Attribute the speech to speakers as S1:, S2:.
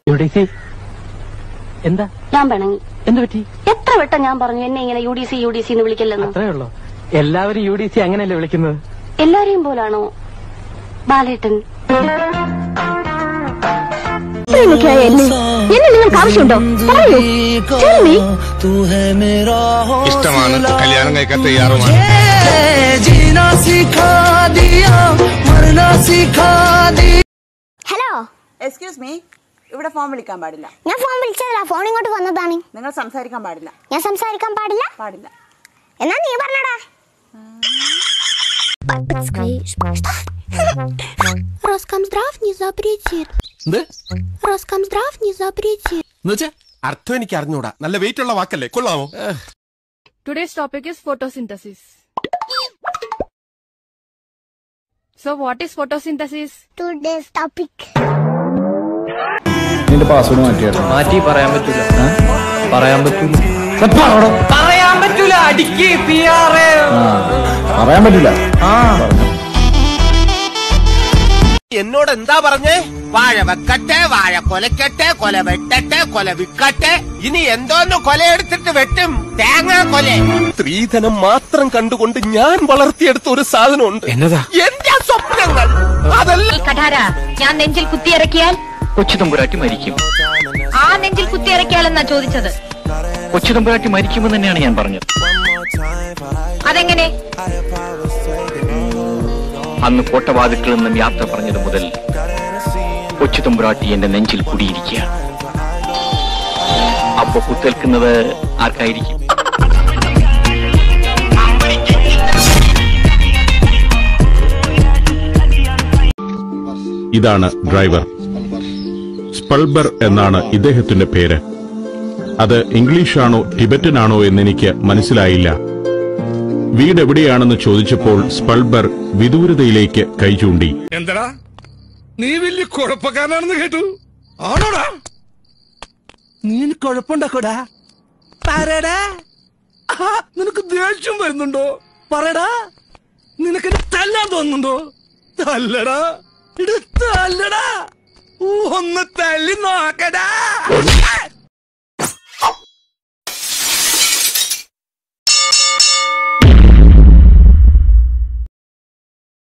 S1: U D C എന്താ
S2: ഞാൻ പിണങ്ങി
S1: എന്ത് പറ്റി
S2: എത്ര വട്ടം ഞാൻ പറഞ്ഞു എന്നെ ഇങ്ങനെ U D C U D C എന്ന് വിളിക്കല്ലെന്ന്
S1: അത്രേ ഉള്ളൂ എല്ലാവരും യു ഡി സി അങ്ങനെയല്ലേ വിളിക്കുന്നത്
S2: എല്ലാരെയും പോലാണോ ബാലേട്ടൻ എന്നെ നിങ്ങൾക്ക് ആവശ്യമുണ്ടോ പറയൂ Tell me.
S3: ഇഷ്ടമാണ് കല്യാണം കഴിക്കാൻ തയ്യാറുമാണ്
S4: ഹലോ
S5: എക്സ്ക്യൂസ് മീ ഇവിടെ ഫോൺ വിളിക്കാൻ പാടില്ല
S4: ഞാൻ ഫോൺ വിളിച്ചതല്ല ഫോൺ ഇങ്ങോട്ട് വന്നതാണ്
S5: നിങ്ങൾ സംസാരിക്കാൻ പാടില്ല
S4: ഞാൻ സംസാരിക്കാൻ പാടില്ല
S5: പാടില്ല
S4: എന്നാ നീ പറഞ്ഞടാ Роскомздрав не запретит. Роскомздрав не запретит.
S3: അർത്ഥം എനിക്ക് അറിഞ്ഞൂടാ നല്ല വെയിറ്റ് ഉള്ള വാക്കല്ലേ കൊള്ളാമോ
S6: Today's topic is photosynthesis. So what is photosynthesis?
S4: Today's topic.
S7: നിന്റെ പാസ്വേഡ് മാറ്റിയാട്ടോ
S1: മാറ്റി പറയാൻ പറ്റില്ല പറയാൻ പറ്റില്ല പറയാൻ പറ്റൂല അടിക്ക് പി ആർ
S7: പറയാൻ പറ്റില്ല
S8: എന്നോട് എന്താ പറഞ്ഞേ വാഴ വെക്കട്ടെ വാഴ കൊലക്കട്ടെ കൊല വെട്ടട്ടെ കൊല വിക്കട്ടെ ഇനി എന്തോന്ന് കൊലയെടുത്തിട്ട് വെട്ടും തേങ്ങാ കൊല
S3: സ്ത്രീധനം മാത്രം കണ്ടുകൊണ്ട് ഞാൻ വളർത്തിയെടുത്ത ഒരു സാധനമുണ്ട്
S1: എന്നതാ
S8: എന്റെ സ്വപ്നങ്ങൾ അതല്ല
S9: കഠാര ഞാൻ നെഞ്ചിൽ കുത്തിയിറക്കിയാൽ
S1: കൊച്ചു തമ്പുരാട്ടി മരിക്കും
S9: ആ നെഞ്ചിൽ കുത്തിയിറക്കിയാൽ എന്നാ ചോദിച്ചത്
S1: കൊച്ചു തമ്പുരാട്ടി മരിക്കുമെന്ന് തന്നെയാണ് ഞാൻ പറഞ്ഞത്
S9: അതെങ്ങനെ
S1: അന്ന് കോട്ടവാതിക്കിൽ നിന്നും യാത്ര പറഞ്ഞത് മുതൽ കൊച്ചു തമ്പുരാട്ടി എന്റെ നെഞ്ചിൽ കുടിയിരിക്കുകയാണ് അപ്പൊ കുത്തേൽക്കുന്നത് ആർക്കായിരിക്കും
S10: ഇതാണ് ഡ്രൈവർ സ്പൾബർ എന്നാണ് ഇദ്ദേഹത്തിന്റെ പേര് അത് ഇംഗ്ലീഷാണോ ടിബറ്റനാണോ എന്നെനിക്ക് മനസ്സിലായില്ല വീട് എവിടെയാണെന്ന് ചോദിച്ചപ്പോൾ സ്പൾബർ വിദൂരതയിലേക്ക് കൈ ചൂണ്ടി
S3: എന്താടാ നീ വലിയ കുഴപ്പക്കാരനാണെന്ന് കേട്ടു ആണോടാ നീ കുഴപ്പമുണ്ടാക്കോടാ പറയടാ ആ, നിനക്ക് ദേഷ്യം വരുന്നുണ്ടോ പറയടാ നിനക്ക് എന്നെ തല്ലാൻ തോന്നുന്നുണ്ടോ തല്ലടാ എടുത്ത് തല്ലടാ ഒന്ന് തല്ലി നോക്കടാ